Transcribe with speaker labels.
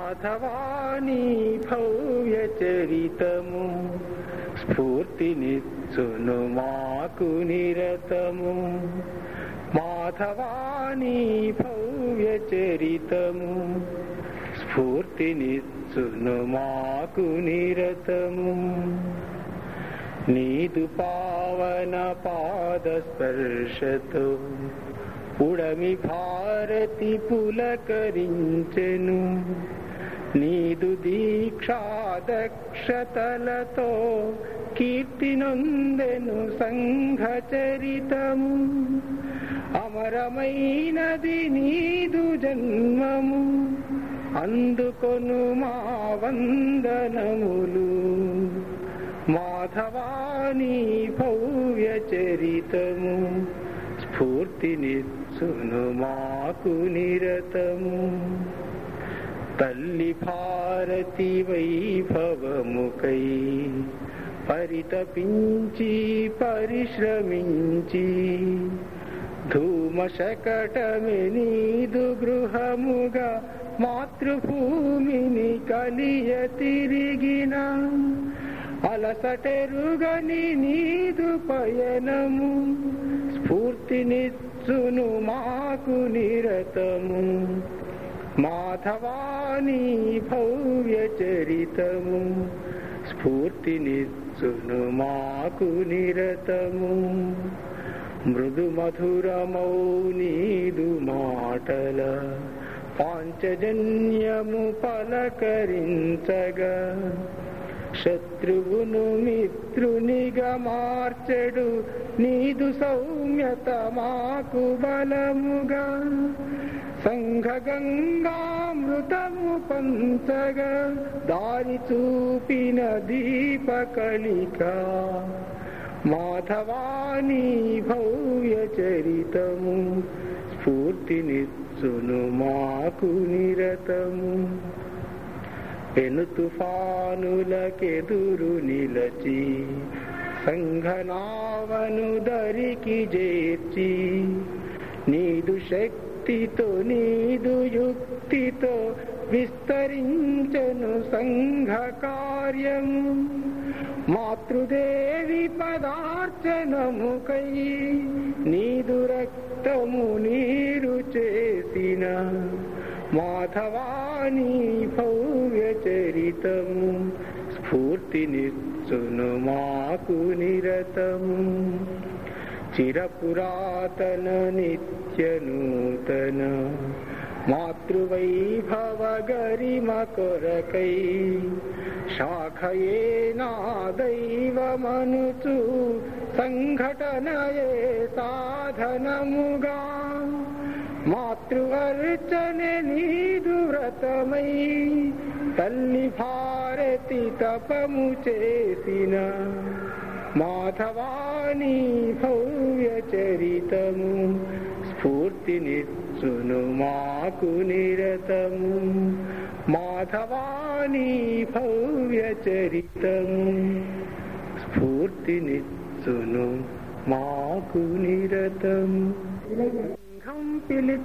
Speaker 1: మాధవాని భవ్య చరితము స్ఫూర్తినిచ్చును మాకు నిరతము మాధవాని భవ్య చరితము స్ఫూర్తినిచ్చును మాకు నిరతము నీదు పావన పాద స్పర్శతో ఉడమి భారతి పులకరించెను నీదు దీక్షా దక్షతలతో కీర్తి నొందెను సంఘ చరితము అమరమైనది నీదు జన్మము అందుకొను మా వందనములు మాధవాని భవ్య చరితము స్ఫూర్తినిచ్చును మాకు నిరతము తల్లి భారతి వైభవముకై పరితపించి పరిశ్రమించి ధూమశకటమి నీదు గృహముగా మాతృభూమిని కలియ తిరిగిన అలసటెరుగని నీదు పయనము స్ఫూర్తినిచ్చును మాకు నిరతము మాధవాని భవ్య చరితము స్ఫూర్తినిచ్చును మాకు నిరతము మృదు మధురమౌ నీదు మాటల పాంచజన్యము పలకరించగా శత్రువును మిత్రునిగా మార్చెడు నీదు సౌమ్యత మాకు బలముగా సంఘ గంగామృతము పంచగా దారి చూపిన దీపకళిక మాధవాని భవ్య చరితము స్ఫూర్తినిచ్చును మాకు నిరతము పెను తుఫానులకెదురు నిలచి సంఘనావను దరికి చేర్చి నీదు శక్తితో నీదు యుక్తితో విస్తరించను సంఘ కార్యము మాతృదేవి పదార్చనముకై నీదు రక్తము నీరు చేసిన మాధవాని భవ్య చరితము స్ఫూర్తినిచ్చును మాకు నిరతము చిరపురాతన నిత్య నూతన మాతృవైభవ గరిమ కొరకై శాఖయే నా దైవమనుచు సంఘటనయే సాధనముగా మాతృవర్చనే నీదు వ్రతమై తల్లి భారతి తపము చేసిన మాధవాని భవ్య చరితము స్ఫూర్తినిచ్చును మాకు నిరతము మాధవాని భవ్య చరితము స్ఫూర్తినిచ్చును మాకు నిరతము సంఘం పిలి